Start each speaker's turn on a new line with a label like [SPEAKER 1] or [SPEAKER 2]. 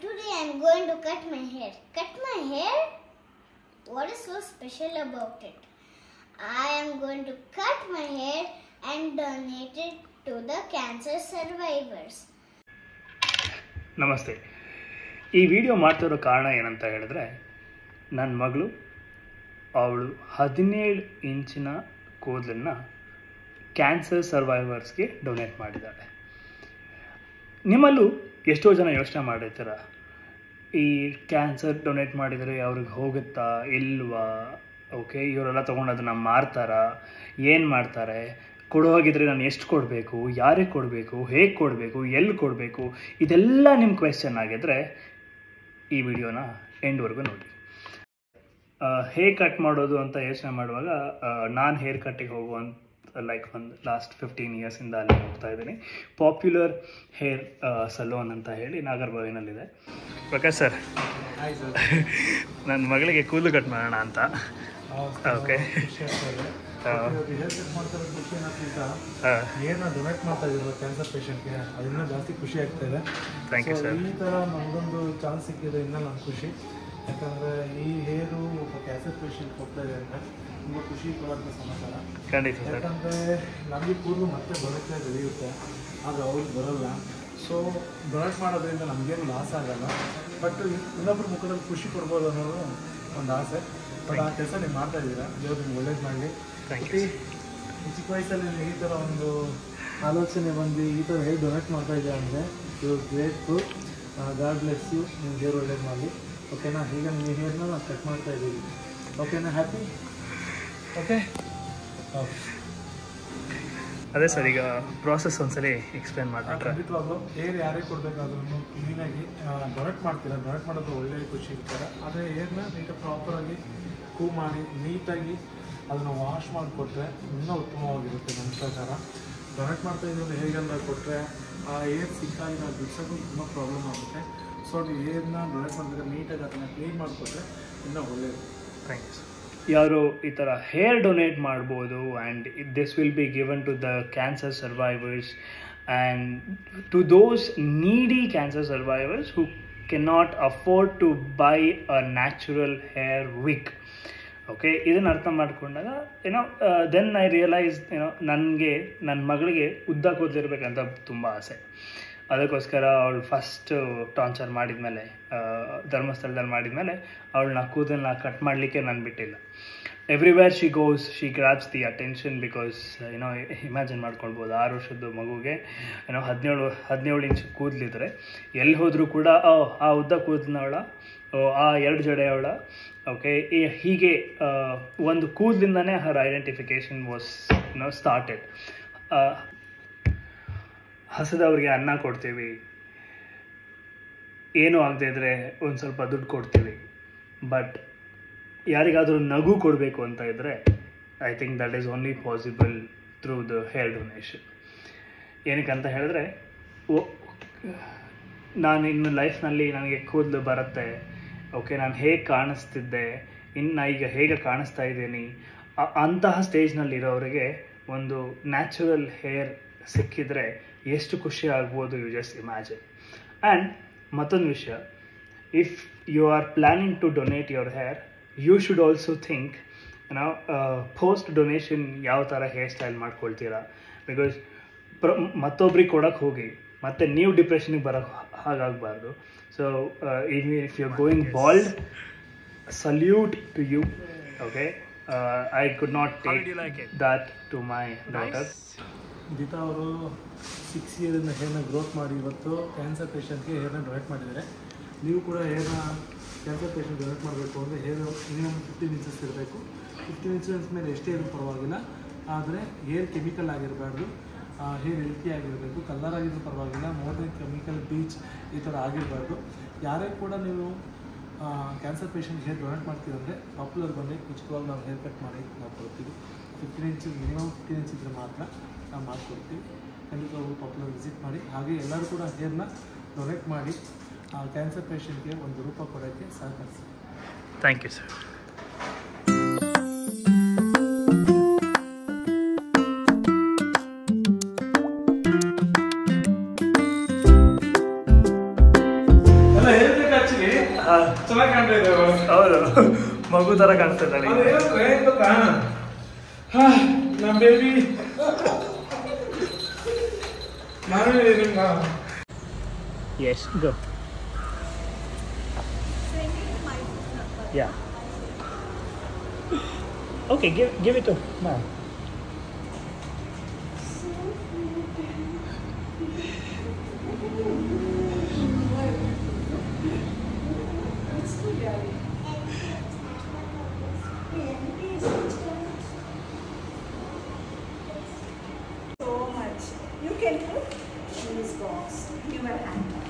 [SPEAKER 1] today I'm going to cut my hair. Cut my hair? What is so special about it? I am going to cut my hair and donate it to the cancer survivors.
[SPEAKER 2] ನಮಸ್ತೆ ಈ video ಮಾಡ್ತಿರೋ ಕಾರಣ ಏನಂತ ಹೇಳಿದ್ರೆ ನನ್ನ ಮಗಳು ಅವಳು ಹದಿನೇಳು ಇಂಚಿನ ಕೂದಲನ್ನು ಕ್ಯಾನ್ಸರ್ ಸರ್ವೈವರ್ಸ್ಗೆ ಡೊನೇಟ್ ಮಾಡಿದ್ದಾಳೆ ನಿಮ್ಮಲ್ಲೂ ಎಷ್ಟೋ ಜನ ಯೋಚನೆ ಮಾಡಿರ್ತೀರ ಈ ಕ್ಯಾನ್ಸರ್ ಡೊನೇಟ್ ಮಾಡಿದರೆ ಅವ್ರಿಗೆ ಹೋಗುತ್ತಾ ಇಲ್ವಾ ಓಕೆ ಇವರೆಲ್ಲ ತೊಗೊಂಡು ಅದನ್ನು ಮಾರ್ತಾರಾ ಏನು ಮಾಡ್ತಾರೆ ಕೊಡೋಗಿದ್ರೆ ನಾನು ಎಷ್ಟು ಕೊಡಬೇಕು ಯಾರಿಗೆ ಕೊಡಬೇಕು ಹೇಗೆ ಕೊಡಬೇಕು ಎಲ್ಲಿ ಕೊಡಬೇಕು ಇದೆಲ್ಲ ನಿಮ್ಮ ಕ್ವೆಶ್ಚನ್ ಆಗಿದ್ರೆ ಈ ವಿಡಿಯೋನ ಎಂಡ್ವರೆಗೂ ನೋಡಿ ಹೇಗೆ ಕಟ್ ಮಾಡೋದು ಅಂತ ಯೋಚನೆ ಮಾಡುವಾಗ ನಾನು ಹೇರ್ ಕಟ್ಟಿಗೆ ಹೋಗುವಂತ ಲೈಕ್ ಒಂದು ಲಾಸ್ಟ್ ಫಿಫ್ಟೀನ್ ಇಯರ್ಸಿಂದ ಅಲ್ಲಿ ಹೋಗ್ತಾ ಇದ್ದೀನಿ ಪಾಪ್ಯುಲರ್ ಹೇರ್ ಸಲೂನ್ ಅಂತ ಹೇಳಿ ನಾಗರ್ಬಾವಿನಲ್ಲಿದೆ ಪ್ರಕಾಶ್ ಸರ್
[SPEAKER 3] ಹಾಯ್ ಸರ್
[SPEAKER 2] ನನ್ನ ಮಗಳಿಗೆ ಕೂದಲು ಕಟ್ ಮಾಡೋಣ ಅಂತ Okay.
[SPEAKER 3] ಹೇರ್ ಕಟ್ ಮಾಡ್ತಾರೆ ಖುಷಿ ಅನ್ನೋಕ್ಕಿಂತ ಏನ ಡೊನೇಟ್ ಮಾಡ್ತಾ ಇದ್ರು ಕ್ಯಾನ್ಸರ್ ಪೇಷಂಟ್ಗೆ ಅದನ್ನ ಜಾಸ್ತಿ ಖುಷಿ ಆಗ್ತಾ ಇದೆ
[SPEAKER 2] Thank you,
[SPEAKER 3] So,
[SPEAKER 2] sir.
[SPEAKER 3] ಈ ಥರ ನಮಗೊಂದು ಚಾನ್ಸ್ ಸಿಕ್ಕಿದೆ ಇನ್ನೂ ನಾನು ಖುಷಿ ಯಾಕಂದರೆ ಈ ಹೇರು ಒಬ್ಬ ಕ್ಯಾನ್ಸರ್ ಪೇಷಂಟ್ ಹೋಗ್ತಾ ಇದೆ ಅಂದರೆ ತುಂಬ ಖುಷಿ ಕೊಡುವಂಥ ಸಮಾಚಾರ
[SPEAKER 2] ಖಂಡಿತ ಸರ್
[SPEAKER 3] ಯಾಕಂದರೆ ನಮಗೆ ಕೂದಲು ಮತ್ತೆ ಬರುತ್ತೆ ಬೆಳೆಯುತ್ತೆ ಆದರೆ ಅವ್ರಿಗೆ ಬರಲ್ಲ ಸೊ ಡೊನೇಟ್ ಮಾಡೋದ್ರಿಂದ ನಮಗೇನು ಲಾಸ್ ಆಗಲ್ಲ ಬಟ್ ಇನ್ನೊಬ್ಬರ ಮುಖದಲ್ಲಿ ಖುಷಿ ಕೊಡ್ಬೋದು ಅನ್ನೋದು ಒಂದು ಆಸೆ ಬಟ್ ಆ ಕೆಲಸ ನೀವು ಮಾಡ್ತಾ ಇದ್ದೀರಾ ದೇವ್ರು ನಿಮ್ಗೆ ಒಳ್ಳೇದು ಮಾಡಲಿ
[SPEAKER 2] Thank you,
[SPEAKER 3] ಈ ಚಿಕ್ಕ ವಯಸ್ಸಲ್ಲಿ ನಿಮ್ಗೆ ಈ ಥರ ಒಂದು ಆಲೋಚನೆ ಬಂದು ಈ ಥರ ಹೇಗೆ ಡೊನೇಟ್ ಮಾಡ್ತಾ ಇದ್ದೀರಾ ಅಂದರೆ ಇವ್ರು ಗ್ರೇಟ್ಫುಲ್ ಗಾಡ್ ಬ್ಲೆಸ್ ಯು ನೀವು ದೇವ್ರು ಒಳ್ಳೇದು ಮಾಡಲಿ ಓಕೆನಾ ಈಗ ನಿಮ್ಮ ಹೇರ್ನ ನಾವು ಕಟ್ ಮಾಡ್ತಾ ಇದ್ದೀವಿ ಓಕೆನಾ ಹ್ಯಾಪಿ ಓಕೆ ಓಕೆ
[SPEAKER 2] ಅದೇ ಸರ್ ಈಗ ಪ್ರಾಸೆಸ್ ಒಂದ್ಸಲಿ ಎಕ್ಸ್ಪ್ಲೇನ್ ಮಾಡಿಬಿಟ್ರೆ
[SPEAKER 3] ಖಂಡಿತವಾಗ್ಲೂ ಏರ್ ಯಾರೇ ಕೊಡಬೇಕಾದ್ರೂ ಕ್ಲೀನಾಗಿ ಡೊನೇಟ್ ಮಾಡ್ತೀರಾ ಡೊನೇಟ್ ಮಾಡೋದು ಒಳ್ಳೆ ಖುಷಿ ಇರ್ತಾರೆ ಆದರೆ ಏರ್ನ ನೀಟಾಗಿ ಪ್ರಾಪರಾಗಿ ಕೂ ಮಾಡಿ ನೀಟಾಗಿ ಅದನ್ನು ವಾಶ್ ಮಾಡಿಕೊಟ್ರೆ ಇನ್ನೂ ಉತ್ತಮವಾಗಿರುತ್ತೆ ನನ್ನ ಪ್ರಕಾರ ಡೊನೇಟ್ ಮಾಡ್ತಾ ಇದ್ದೀವಿ ಹೇಗೆಲ್ಲ ಕೊಟ್ಟರೆ ಆ ಏರ್ ಸಿಕ್ಕಾಗಿ ನಾವು ಬಿಡ್ಸೋಕ್ಕೂ ತುಂಬ ಪ್ರಾಬ್ಲಮ್ ಆಗುತ್ತೆ ಸೊ ಅದು ಏರ್ನ ಡೊನೇಟ್ ಮಾಡಿದ್ರೆ ನೀಟಾಗಿ ಅದನ್ನು ಕ್ಲೀನ್ ಮಾಡಿಕೊಟ್ರೆ ಇನ್ನೂ ಒಳ್ಳೆಯದು
[SPEAKER 2] ಥ್ಯಾಂಕ್ ಯು ಯಾರು ಈ ಥರ ಹೇರ್ ಡೊನೇಟ್ ಮಾಡ್ಬೋದು and this will be given to the cancer survivors and to those needy cancer survivors who cannot afford to buy a natural hair wig okay ಇದನ್ನು ಅರ್ಥ ಮಾಡ್ಕೊಂಡಾಗ ಏನೋ ದೆನ್ ಐ ರಿಯಲೈಸ್ ಏನೋ ನನಗೆ ನನ್ನ ಮಗಳಿಗೆ ಉದ್ದ ಕೂದಲಿರ್ಬೇಕಂತ ತುಂಬ ಆಸೆ ಅದಕ್ಕೋಸ್ಕರ ಅವಳು ಫಸ್ಟ್ ಟಾರ್ಚರ್ ಮಾಡಿದ್ಮೇಲೆ ಧರ್ಮಸ್ಥಳದಲ್ಲಿ ಮಾಡಿದ್ಮೇಲೆ ಅವಳನ್ನ ಕೂದಲನ್ನ ಕಟ್ ಮಾಡಲಿಕ್ಕೆ ನಾನು ಬಿಟ್ಟಿಲ್ಲ everywhere she goes she grabs the attention because ಏನೋ ಇಮ್ಯಾಜಿನ್ ಮಾಡ್ಕೊಳ್ಬೋದು ಆರು ವರ್ಷದ ಮಗುಗೆ ಏನೋ ಹದಿನೇಳು ಹದಿನೇಳು ಇಂಚ್ ಕೂದಲಿದ್ರೆ ಎಲ್ಲಿ ಹೋದರೂ ಕೂಡ ಓ ಆ ಉದ್ದ ಕೂದಲಿನವಳ ಓ ಆ ಎರಡು ಜಡೆಯವಳ ಓಕೆ ಹೀಗೆ ಆ, ಒಂದು ಕೂದಲಿಂದನೇ her identification was no started ಹಸದವ್ರಿಗೆ ಅನ್ನ ಕೊಡ್ತೀವಿ ಏನೂ ಆಗದೆ ಇದ್ದರೆ ಒಂದು ಸ್ವಲ್ಪ ದುಡ್ಡು ಕೊಡ್ತೀವಿ ಬಟ್ ಯಾರಿಗಾದರೂ ನಗು ಕೊಡಬೇಕು ಅಂತ ಇದ್ದರೆ I think that is only possible through the hair donation ಏನಕ್ಕಂತ ಹೇಳಿದ್ರೆ ಒ- ನಾನು ಇನ್ನು ಲೈಫ್ನಲ್ಲಿ ನನಗೆ ಕೂದಲು ಬರುತ್ತೆ ಓಕೆ ನಾನು ಹೇಗೆ ಕಾಣಿಸ್ತಿದ್ದೆ ಇನ್ನು ಈಗ ಹೇಗೆ ಕಾಣಿಸ್ತಾ ಇದ್ದೀನಿ ಅ- ಅಂತಹ ಸ್ಟೇಜ್ನಲ್ಲಿ ಇರೋರಿಗೆ ಒಂದು ನ್ಯಾಚುರಲ್ ಹೇರ್ ಸಿಕ್ಕಿದ್ರೆ ಎಷ್ಟು ಖುಷಿ ಆಗ್ಬೋದು ಯು ಜಸ್ಟ್ ಇಮ್ಯಾಜಿನ್ ಆ್ಯಂಡ್ ಮತ್ತೊಂದು ವಿಷಯ if you are planning to donate your hair you should also think ನಾವು ಪೋಸ್ಟ್ ಡೊನೇಷನ್ ಯಾವ ಥರ ಹೇರ್ ಸ್ಟೈಲ್ ಮಾಡ್ಕೊಳ್ತೀರಾ ಬಿಕಾಸ್ ಪ್ರ ಮತ್ತೊಬ್ರಿಗೆ ಕೊಡೋಕ್ಕೆ ಹೋಗಿ ಮತ್ತೆ ನೀವು ಡಿಪ್ರೆಷನ್ಗೆ ಬರೋ ಹಾಗಾಗಬಾರ್ದು so if you going bald salute to you okay I could not take that to my daughter
[SPEAKER 3] Geeta ಅವರು ಸಿಕ್ಸ್ ಇಯರಿಂದ ಹೇರ್ನ ಗ್ರೋತ್ ಮಾಡಿ ಇವತ್ತು ಕ್ಯಾನ್ಸರ್ ಪೇಷಂಟ್ಗೆ ಹೇರ್ನ ಡೊನೇಟ್ ಮಾಡಿದ್ದಾರೆ ನೀವು ಕೂಡ ಹೇರ್ನ ಕ್ಯಾನ್ಸರ್ ಪೇಷಂಟ್ ಡೊನೇಟ್ ಮಾಡಬೇಕು ಅಂದರೆ ಹೇರ್ ಮಿನಿಮಮ್ ಫಿಫ್ಟೀನ್ ಇಂಚಸ್ ಇರಬೇಕು ಫಿಫ್ಟೀನ್ ಇಂಚಸ್ ಮೇಲೆ ಎಷ್ಟೇ ಇರೋ ಪರವಾಗಿಲ್ಲ ಆದರೆ ಹೇರ್ ಕೆಮಿಕಲ್ ಆಗಿರಬಾರ್ದು ಹೇರ್ ಹೆಲ್ತಿ ಆಗಿರಬೇಕು ಕಲರ್ ಆಗಿದ್ರು ಪರವಾಗಿಲ್ಲ ಮೋರ್ ಕೆಮಿಕಲ್ ಬೀಚ್ ಈ ಥರ ಆಗಿರಬಾರ್ದು ಯಾರೇ ಕೂಡ ನೀವು ಕ್ಯಾನ್ಸರ್ ಪೇಷಂಟ್ ಹೇರ್ ಡೊನೇಟ್ ಮಾಡ್ತೀರಂದರೆ ಪಾಪ್ಯುಲರ್ ಬಂದು ಉಚಿತವಾಗಿ ನಾವು ಹೇರ್ ಕಟ್ ಮಾಡಿ ನಾವು ಕೊಡ್ತೀವಿ fifteen inch minimum fifteen inch ಇದ್ರೆ ಮಾತ್ರ ನಾವು ಮಾಡಿಕೊಡ್ತೀವಿ ಖಂಡಿತವಾಗ್ಲೂ ಪಾಪ್ಯುಲರ್ ವಿಸಿಟ್ ಮಾಡಿ ಹಾಗೆ ಎಲ್ಲರೂ ಕೂಡ ಹೇರ್ನ ಡೊನೇಟ್ ಮಾಡಿ ಕ್ಯಾನ್ಸರ್ ಪೇಷಂಟ್ಗೆ ಒಂದು ರೂಪ ಕೊಡೋಕ್ಕೆ ಸಹಕರಿಸಿ
[SPEAKER 2] ಥ್ಯಾಂಕ್ ಯು ಸರ್
[SPEAKER 3] ಎಲ್ಲ ಹೇರ್
[SPEAKER 2] ಥರ ಕಾಣಿಸ್ತಾ ಇದ್ದಾಳೆ ಈಗ.
[SPEAKER 3] ಅದೇನಂದ್ರೆ ಏನ್ ಗೊತ್ತಾ ಹಾ, ನಮ್ಮ ಬೇಬಿ ನಾವೇ ನಿಮ್ಮ
[SPEAKER 2] Yes, go. Yeah. Okay, give give it to ma'am.
[SPEAKER 4] so much. You can put in this box. Your hand.